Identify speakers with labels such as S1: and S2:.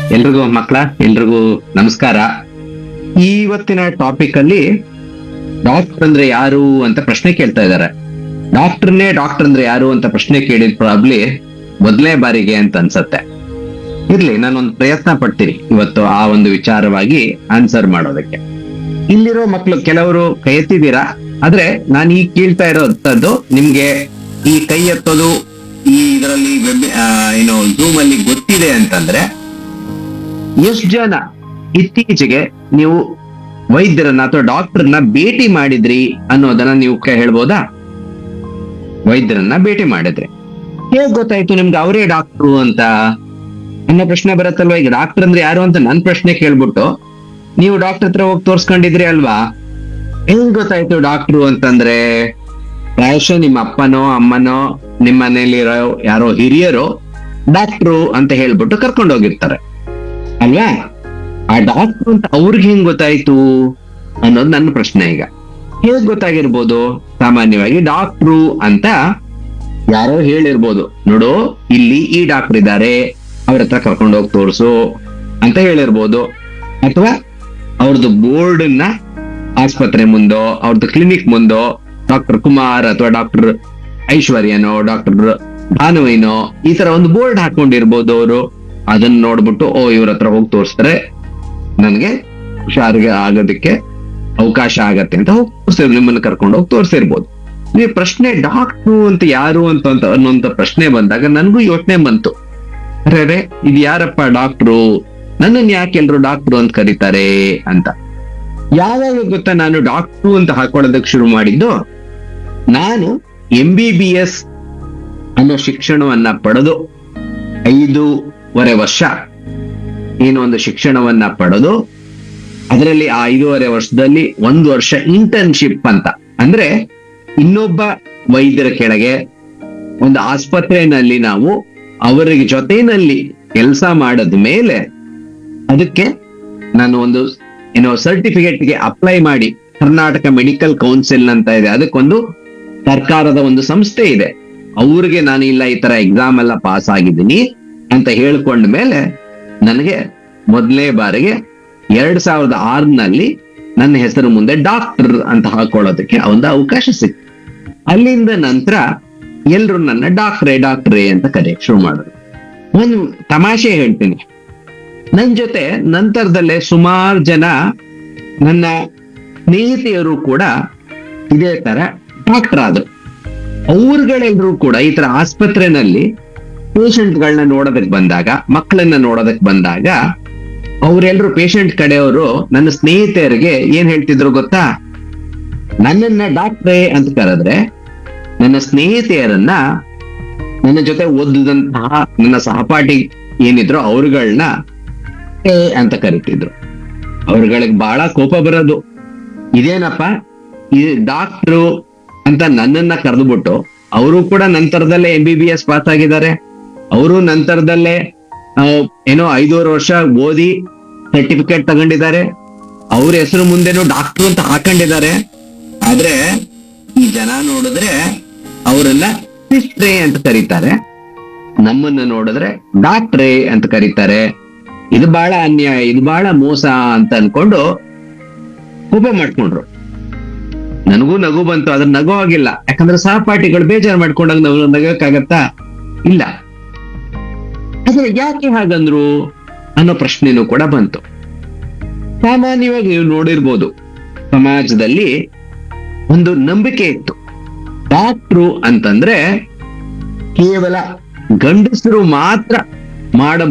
S1: ಎಲ್ರಿಗೂ ಮಕ್ಕಳ ಎಲ್ರಿಗೂ ನಮಸ್ಕಾರ ಇವತ್ತಿನ ಟಾಪಿಕ್ ಅಲ್ಲಿ ಡಾಕ್ಟರ್ ಅಂದ್ರೆ ಯಾರು ಅಂತ ಪ್ರಶ್ನೆ ಕೇಳ್ತಾ ಇದ್ದಾರೆ ಡಾಕ್ಟರ್ನೇ ಡಾಕ್ಟರ್ ಅಂದ್ರೆ ಯಾರು ಅಂತ ಪ್ರಶ್ನೆ ಕೇಳಿದ ಪ್ರಾಬ್ಲಿ ಮೊದಲನೇ ಬಾರಿಗೆ ಅಂತ ಅನ್ಸತ್ತೆ ಇರ್ಲಿ ನಾನೊಂದು ಪ್ರಯತ್ನ ಪಡ್ತೀನಿ ಇವತ್ತು ಆ ಒಂದು ವಿಚಾರವಾಗಿ ಆನ್ಸರ್ ಮಾಡೋದಕ್ಕೆ ಇಲ್ಲಿರೋ ಮಕ್ಕಳು ಕೆಲವರು ಕೈ ಎತ್ತಿದ್ದೀರಾ ಆದ್ರೆ ನಾನು ಈಗ ಕೇಳ್ತಾ ಇರೋಂಥದ್ದು ನಿಮ್ಗೆ ಈ ಕೈ ಎತ್ತೋದು ಈ ಇದರಲ್ಲಿ ವೆಬ್ ಏನು ಜೂಮ್ ಅಲ್ಲಿ ಗೊತ್ತಿದೆ ಅಂತಂದ್ರೆ ಎಷ್ಟು ಜನ ಇತ್ತೀಚೆಗೆ ನೀವು ವೈದ್ಯರನ್ನ ಅಥವಾ ಡಾಕ್ಟರ್ನ ಭೇಟಿ ಮಾಡಿದ್ರಿ ಅನ್ನೋದನ್ನ ನೀವು ಕ- ಹೇಳ್ಬೋದಾ ವೈದ್ಯರನ್ನ ಭೇಟಿ ಮಾಡಿದ್ರಿ ಹೇಗ್ ಗೊತ್ತಾಯ್ತು ನಿಮ್ಗೆ ಅವರೇ ಡಾಕ್ಟ್ರು ಅಂತ ಅನ್ನೋ ಪ್ರಶ್ನೆ ಬರುತ್ತಲ್ವಾ ಈಗ ಡಾಕ್ಟರ್ ಅಂದ್ರೆ ಯಾರು ಅಂತ ನನ್ ಪ್ರಶ್ನೆ ಕೇಳ್ಬಿಟ್ಟು ನೀವು ಡಾಕ್ಟರ್ ಹತ್ರ ಹೋಗಿ ತೋರ್ಸ್ಕೊಂಡಿದ್ರಿ ಅಲ್ವಾ ಹೆಂಗ್ ಗೊತ್ತಾಯ್ತು ಡಾಕ್ಟ್ರು ಅಂತಂದ್ರೆ ಪ್ರಾಯಶಃ ನಿಮ್ಮ ಅಪ್ಪನೋ ಅಮ್ಮನೋ ನಿಮ್ಮ ಮನೇಲಿರೋ ಯಾರೋ ಹಿರಿಯರು ಡಾಕ್ಟ್ರು ಅಂತ ಹೇಳ್ಬಿಟ್ಟು ಕರ್ಕೊಂಡು ಹೋಗಿರ್ತಾರೆ ಅಲ್ವಾ ಆ ಡಾಕ್ಟ್ರು ಅಂತ ಅವ್ರಿಗೆ ಹೆಂಗ್ ಗೊತ್ತಾಯ್ತು ಅನ್ನೋದು ನನ್ನ ಪ್ರಶ್ನೆ ಈಗ ಹೇಗ್ ಗೊತ್ತಾಗಿರ್ಬೋದು ಸಾಮಾನ್ಯವಾಗಿ ಡಾಕ್ಟ್ರು ಅಂತ ಯಾರೋ ಹೇಳಿರ್ಬೋದು ನೋಡು ಇಲ್ಲಿ ಈ ಡಾಕ್ಟರ್ ಇದ್ದಾರೆ ಅವ್ರ ಹತ್ರ ಕರ್ಕೊಂಡು ಹೋಗಿ ತೋರಿಸು ಅಂತ ಹೇಳಿರ್ಬೋದು ಅಥವಾ ಅವ್ರದ್ದು ಬೋರ್ಡ್ ನ ಆಸ್ಪತ್ರೆ ಮುಂದೋ ಅವ್ರದ್ದು ಕ್ಲಿನಿಕ್ ಮುಂದೋ ಡಾಕ್ಟರ್ ಕುಮಾರ್ ಅಥವಾ ಡಾಕ್ಟರ್ ಐಶ್ವರ್ಯನೋ ಡಾಕ್ಟರ್ ಭಾನುವಿನೋ ಈ ತರ ಒಂದು ಬೋರ್ಡ್ ಹಾಕೊಂಡಿರ್ಬೋದು ಅವರು ಅದನ್ನ ನೋಡ್ಬಿಟ್ಟು ಓ ಇವ್ರ ಹತ್ರ ಹೋಗಿ ತೋರಿಸ್ತಾರೆ ನನ್ಗೆ ಹುಷಾರಿಗೆ ಆಗೋದಕ್ಕೆ ಅವಕಾಶ ಆಗತ್ತೆ ಅಂತ ಹೋಗಿ ತೋರಿಸಿರ್ ನಿಮ್ಮನ್ನ ಕರ್ಕೊಂಡು ಹೋಗಿ ತೋರಿಸಿರ್ಬೋದು ನೀವು ಪ್ರಶ್ನೆ ಡಾಕ್ಟ್ರು ಅಂತ ಯಾರು ಅಂತ ಅಂತ ಅನ್ನೋಂತ ಪ್ರಶ್ನೆ ಬಂದಾಗ ನನ್ಗೂ ಯೋಚನೆ ಬಂತು ಅರೆ ಅರೆ ಇದು ಯಾರಪ್ಪ ಡಾಕ್ಟ್ರು ನನ್ನನ್ನು ಯಾಕೆ ಎಲ್ರು ಡಾಕ್ಟ್ರು ಅಂತ ಕರೀತಾರೆ ಅಂತ ಯಾವಾಗ ಗೊತ್ತಾ ನಾನು ಡಾಕ್ಟ್ರು ಅಂತ ಹಾಕೊಳ್ಳೋದಕ್ಕೆ ಶುರು ಮಾಡಿದ್ದು ನಾನು ಎಂ ಬಿ ಬಿ ಎಸ್ ಅನ್ನೋ ಶಿಕ್ಷಣವನ್ನ ಪಡೆದು ಐದೂವರೆ ವರ್ಷ ಏನು ಒಂದು ಶಿಕ್ಷಣವನ್ನ ಪಡೆದು ಅದರಲ್ಲಿ ಆ ಐದೂವರೆ ವರ್ಷದಲ್ಲಿ ಒಂದು ವರ್ಷ ಇಂಟರ್ನ್ಶಿಪ್ ಅಂತ ಅಂದ್ರೆ ಇನ್ನೊಬ್ಬ ವೈದ್ಯರ ಕೆಳಗೆ ಒಂದು ಆಸ್ಪತ್ರೆಯಲ್ಲಿ ನಾವು ಅವರಿಗೆ ಜೊತೆನಲ್ಲಿ ಕೆಲಸ ಮಾಡದ ಮೇಲೆ ಅದಕ್ಕೆ ನಾನು ಒಂದು ಏನೋ ಸರ್ಟಿಫಿಕೇಟ್ಗೆ ಅಪ್ಲೈ ಮಾಡಿ ಕರ್ನಾಟಕ ಮೆಡಿಕಲ್ ಕೌನ್ಸಿಲ್ ಅಂತ ಇದೆ ಅದಕ್ಕೊಂದು ಸರ್ಕಾರದ ಒಂದು ಸಂಸ್ಥೆ ಇದೆ ಅವ್ರಿಗೆ ನಾನು ಇಲ್ಲ ಈ ತರ ಎಕ್ಸಾಮ್ ಎಲ್ಲ ಪಾಸ್ ಆಗಿದ್ದೀನಿ ಅಂತ ಹೇಳ್ಕೊಂಡ ಮೇಲೆ ನನಗೆ ಮೊದಲನೇ ಬಾರಿಗೆ ಎರಡ್ ಸಾವಿರದ ಆರ್ನಲ್ಲಿ ನನ್ನ ಹೆಸರು ಮುಂದೆ ಡಾಕ್ಟರ್ ಅಂತ ಹಾಕೊಳ್ಳೋದಕ್ಕೆ ಒಂದು ಅವಕಾಶ ಸಿಕ್ತು ಅಲ್ಲಿಂದ ನಂತರ ಎಲ್ರು ನನ್ನ ಡಾಕ್ಟ್ರೇ ಡಾಕ್ಟ್ರೇ ಅಂತ ಕರೆಯಕ್ ಶುರು ಮಾಡಿದ್ರು ಒಂದು ತಮಾಷೆ ಹೇಳ್ತೀನಿ ನನ್ ಜೊತೆ ನಂತರದಲ್ಲೇ ಸುಮಾರು ಜನ ನನ್ನ ಸ್ನೇಹಿತೆಯರು ಕೂಡ ಇದೇ ತರ ಡಾಕ್ಟರ್ ಆದ್ರು ಅವ್ರುಗಳೆಲ್ಲರೂ ಕೂಡ ಈ ತರ ಆಸ್ಪತ್ರೆನಲ್ಲಿ ಪೇಷಂಟ್ಗಳನ್ನ ನೋಡೋದಕ್ ಬಂದಾಗ ಮಕ್ಕಳನ್ನ ನೋಡೋದಕ್ ಬಂದಾಗ ಅವರೆಲ್ಲರೂ ಪೇಷಂಟ್ ಕಡೆಯವರು ನನ್ನ ಸ್ನೇಹಿತೆಯರಿಗೆ ಏನ್ ಹೇಳ್ತಿದ್ರು ಗೊತ್ತಾ ನನ್ನನ್ನ ಡಾಕ್ಟ್ರೇ ಅಂತ ಕರೆದ್ರೆ ನನ್ನ ಸ್ನೇಹಿತೆಯರನ್ನ ನನ್ನ ಜೊತೆ ಓದಿದಂತಹ ನನ್ನ ಸಹಪಾಠಿ ಏನಿದ್ರು ಅವ್ರುಗಳನ್ನ ಏ ಅಂತ ಕರಿತಿದ್ರು ಅವ್ರುಗಳಿಗೆ ಬಹಳ ಕೋಪ ಬರೋದು ಇದೇನಪ್ಪ ಈ ಡಾಕ್ಟ್ರು ಅಂತ ನನ್ನನ್ನ ಕರೆದುಬಿಟ್ಟು ಅವರು ಕೂಡ ನಂತರದಲ್ಲೇ M B B S pass ಆಗಿದ್ದಾರೆ ಅವರು ನಂತರದಲ್ಲೇ ಆ, ಏನೋ ಐದೂವರೆ ವರ್ಷ ಓದಿ ಸರ್ಟಿಫಿಕೇಟ್ ತಗೊಂಡಿದ್ದಾರೆ ಅವ್ರ ಹೆಸರು ಮುಂದೆನೋ ಡಾಕ್ಟ್ರು ಅಂತ ಹಾಕೊಂಡಿದ್ದಾರೆ ಆದ್ರೆ ಈ ಜನ ನೋಡಿದ್ರೆ ಅವರನ್ನ ಸಿಸ್ಟ್ರೇ ಅಂತ ಕರೀತಾರೆ ನಮ್ಮನ್ನ ನೋಡಿದ್ರೆ ಡಾಕ್ಟ್ರೇ ಅಂತ ಕರೀತಾರೆ ಇದು ಬಹಳ ಅನ್ಯಾಯ ಇದು ಬಹಳ ಮೋಸ ಅಂತ ಅನ್ಕೊಂಡು ಕೋಪ ಮಾಡ್ಕೊಂಡ್ರು ನನಗೂ ನಗು ಬಂತು ಅದ್ರ ನಗು ಆಗಿಲ್ಲ ಯಾಕಂದ್ರೆ ಸಹಪಾಠಿಗಳು ಬೇಜಾರು ಮಾಡ್ಕೊಂಡಾಗ ನಾವು ನಗಕ್ಕಾಗತ್ತಾ ಇಲ್ಲ ಆದ್ರೆ ಯಾಕೆ ಹಾಗಂದ್ರು ಅನ್ನೋ ಪ್ರಶ್ನೆನೂ ಕೂಡ ಬಂತು ಸಾಮಾನ್ಯವಾಗಿ ನೀವು ನೋಡಿರ್ಬೋದು ಸಮಾಜದಲ್ಲಿ ಒಂದು ನಂಬಿಕೆ ಇತ್ತು ಡಾಕ್ಟ್ರು ಅಂತಂದ್ರೆ ಕೇವಲ ಗಂಡಸರು ಮಾತ್ರ ಮಾಡ